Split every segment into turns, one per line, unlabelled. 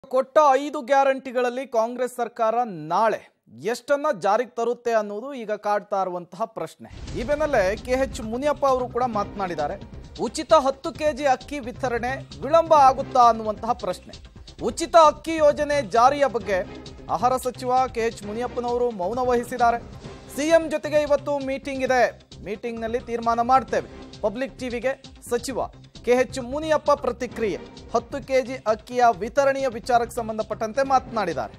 ಕೊಟ್ಟ ಐದು ಗ್ಯಾರಂಟಿಗಳಲ್ಲಿ ಕಾಂಗ್ರೆಸ್ ಸರ್ಕಾರ ನಾಳೆ ಎಷ್ಟನ್ನ ಜಾರಿಗೆ ತರುತ್ತೆ ಅನ್ನೋದು ಈಗ ಕಾಡ್ತಾ ಇರುವಂತಹ ಪ್ರಶ್ನೆ ಈ ಬೆನ್ನಲ್ಲೇ ಕೆ ಎಚ್ ಮುನಿಯಪ್ಪ ಅವರು ಕೂಡ ಮಾತನಾಡಿದ್ದಾರೆ ಉಚಿತ ಹತ್ತು ಕೆಜಿ ಅಕ್ಕಿ ವಿತರಣೆ ವಿಳಂಬ ಆಗುತ್ತಾ ಅನ್ನುವಂತಹ ಪ್ರಶ್ನೆ ಉಚಿತ ಅಕ್ಕಿ ಯೋಜನೆ ಜಾರಿಯ ಬಗ್ಗೆ ಆಹಾರ ಸಚಿವ ಕೆ ಎಚ್ ಮುನಿಯಪ್ಪನವರು ಮೌನ ವಹಿಸಿದ್ದಾರೆ ಸಿಎಂ ಜೊತೆಗೆ ಇವತ್ತು ಮೀಟಿಂಗ್ ಇದೆ ಮೀಟಿಂಗ್ನಲ್ಲಿ ತೀರ್ಮಾನ ಮಾಡ್ತೇವೆ ಪಬ್ಲಿಕ್ ಟಿವಿಗೆ ಸಚಿವ ಕೆ ಎಚ್ ಮುನಿಯಪ್ಪ ಪ್ರತಿಕ್ರಿಯೆ ಹತ್ತು ಕೆಜಿ ಅಕ್ಕಿಯ ವಿತರಣೆಯ ವಿಚಾರಕ್ಕೆ ಸಂಬಂಧಪಟ್ಟಂತೆ ಮಾತನಾಡಿದ್ದಾರೆ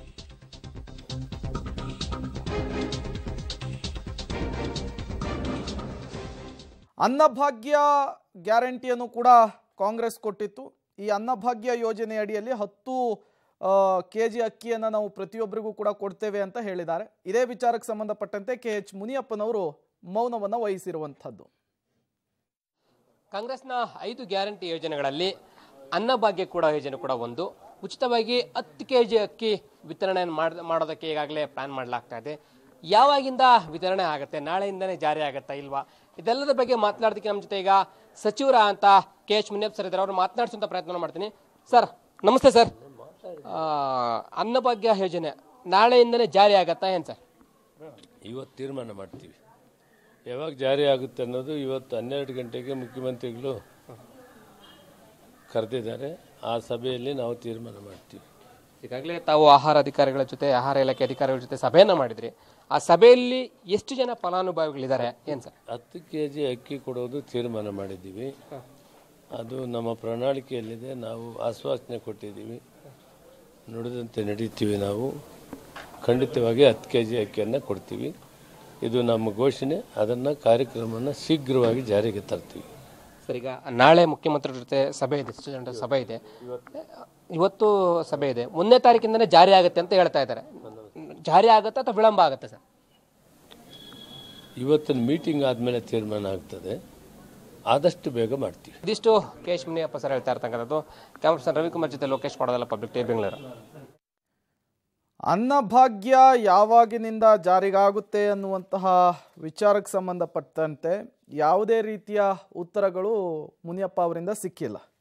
ಅನ್ನಭಾಗ್ಯ ಗ್ಯಾರಂಟಿಯನ್ನು ಕೂಡ ಕಾಂಗ್ರೆಸ್ ಕೊಟ್ಟಿತ್ತು ಈ ಅನ್ನಭಾಗ್ಯ ಯೋಜನೆ ಅಡಿಯಲ್ಲಿ ಹತ್ತು ಕೆ ಜಿ ಅಕ್ಕಿಯನ್ನು ನಾವು ಪ್ರತಿಯೊಬ್ಬರಿಗೂ ಕೂಡ ಕೊಡ್ತೇವೆ ಅಂತ ಹೇಳಿದ್ದಾರೆ ಇದೇ ವಿಚಾರಕ್ಕೆ ಸಂಬಂಧಪಟ್ಟಂತೆ ಕೆ ಎಚ್ ಮುನಿಯಪ್ಪನವರು ಮೌನವನ್ನು ವಹಿಸಿರುವಂಥದ್ದು
ಕಾಂಗ್ರೆಸ್ನ ಐದು ಗ್ಯಾರಂಟಿ ಯೋಜನೆಗಳಲ್ಲಿ ಅನ್ನಭಾಗ್ಯ ಕೂಡ ಯೋಜನೆ ಕೂಡ ಒಂದು ಉಚಿತವಾಗಿ ಹತ್ತು ಕೆ ಜಿ ಅಕ್ಕಿ ವಿತರಣೆ ಮಾಡ್ ಮಾಡೋದಕ್ಕೆ ಈಗಾಗಲೇ ಪ್ಲಾನ್ ಮಾಡಲಾಗ್ತಾ ಇದೆ ಯಾವಾಗಿಂದ ವಿತರಣೆ ಆಗುತ್ತೆ ನಾಳೆಯಿಂದನೇ ಜಾರಿ ಆಗುತ್ತಾ ಇಲ್ವಾ ಇದೆಲ್ಲದ ಬಗ್ಗೆ ಮಾತನಾಡೋದಕ್ಕೆ ನಮ್ಮ ಜೊತೆ ಈಗ ಸಚಿವರ ಅಂತ ಕೆ ಎಚ್ ಮುನಿಯಪ್ಪ ಸರ್ ಇದ್ದಾರೆ ಅವ್ರು ಮಾತನಾಡಿಸುವಂಥ ಪ್ರಯತ್ನ ಮಾಡ್ತೀನಿ ಸರ್ ನಮಸ್ತೆ ಸರ್ ಆ, ಅನ್ನಭಾಗ್ಯ ಯೋಜನೆ ನಾಳೆಯಿಂದನೇ ಜಾರಿ ಆಗತ್ತಾ ಏನು ಸರ್
ಇವತ್ತು ತೀರ್ಮಾನ ಮಾಡ್ತೀವಿ ಯಾವಾಗ ಜಾರಿ ಆಗುತ್ತೆ ಅನ್ನೋದು ಇವತ್ತು ಹನ್ನೆರಡು ಗಂಟೆಗೆ ಮುಖ್ಯಮಂತ್ರಿಗಳು ಕರೆದಿದ್ದಾರೆ ಆ ಸಭೆಯಲ್ಲಿ ನಾವು ತೀರ್ಮಾನ ಮಾಡ್ತೀವಿ
ಈಗಾಗಲೇ ತಾವು ಆಹಾರ ಅಧಿಕಾರಿಗಳ ಜೊತೆ ಆಹಾರ ಇಲಾಖೆ ಅಧಿಕಾರಿಗಳ ಜೊತೆ ಸಭೆಯನ್ನ ಮಾಡಿದ್ರಿ ಆ ಸಭೆಯಲ್ಲಿ ಎಷ್ಟು ಜನ ಫಲಾನುಭವಿಗಳಿದ್ದಾರೆ ಏನ್ ಸರ್
ಹತ್ತು ಕೆ ಜಿ ಅಕ್ಕಿ ಕೊಡೋದು ತೀರ್ಮಾನ ಮಾಡಿದ್ದೀವಿ ಅದು ನಮ್ಮ ಪ್ರಣಾಳಿಕೆಯಲ್ಲಿದೆ ನಾವು ಆಶ್ವಾಸನೆ ಕೊಟ್ಟಿದ್ದೀವಿ ನುಡಿದಂತೆ ನಡೀತೀವಿ ನಾವು ಖಂಡಿತವಾಗಿ ಹತ್ತು ಕೆ ಜಿ ಅಕ್ಕಿಯನ್ನು ಕೊಡ್ತೀವಿ ಇದು ನಮ್ಮ ಘೋಷಣೆ ಅದನ್ನು ಕಾರ್ಯಕ್ರಮವನ್ನು ಶೀಘ್ರವಾಗಿ ಜಾರಿಗೆ ತರ್ತೀವಿ
ಸರ್ ಈಗ ನಾಳೆ ಮುಖ್ಯಮಂತ್ರಿಗಳ ಜೊತೆ ಸಭೆ ಇದೆ ಎಷ್ಟು ಜನರ ಸಭೆ ಇದೆ ಇವತ್ತು ಸಭೆ ಇದೆ ಒಂದನೇ ತಾರೀಕಿಂದನೇ ಜಾರಿ ಆಗುತ್ತೆ ಅಂತ ಹೇಳ್ತಾ ಇದ್ದಾರೆ ಜಾರಿ ಆಗುತ್ತಾ ಅಥವಾ ವಿಳಂಬ ಆಗುತ್ತೆ ಸರ್
ಇವತ್ತಿನ ಮೀಟಿಂಗ್ ಆದಮೇಲೆ ತೀರ್ಮಾನ ಆಗ್ತದೆ ಆದಷ್ಟು ಬೇಗ ಮಾಡ್ತೀವಿ
ಇದಿಷ್ಟು ಕೆ ಎಚ್ ಮುನಿಯಪ್ಪ ಸರ್ ಹೇಳ್ತಾ ಇರ್ತಕ್ಕಂಥದ್ದು ಕ್ಯಾಮ್ರಾ ಪರ್ಸನ್ ರವಿಕುಮಾರ್ ಜೊತೆ ಲೋಕೇಶ್ ಮಾಡೋದಲ್ಲ ಪಬ್ಲಿಕ್ ಟಿವಿ ಬೆಂಗಳೂರು
ಅನ್ನಭಾಗ್ಯ ಯಾವಾಗಿನಿಂದ ಜಾರಿಗಾಗುತ್ತೆ ಅನ್ನುವಂತಹ ವಿಚಾರಕ್ಕೆ ಸಂಬಂಧಪಟ್ಟಂತೆ ಯಾವುದೇ ರೀತಿಯ ಉತ್ತರಗಳು ಮುನಿಯಪ್ಪ ಅವರಿಂದ ಸಿಕ್ಕಿಲ್ಲ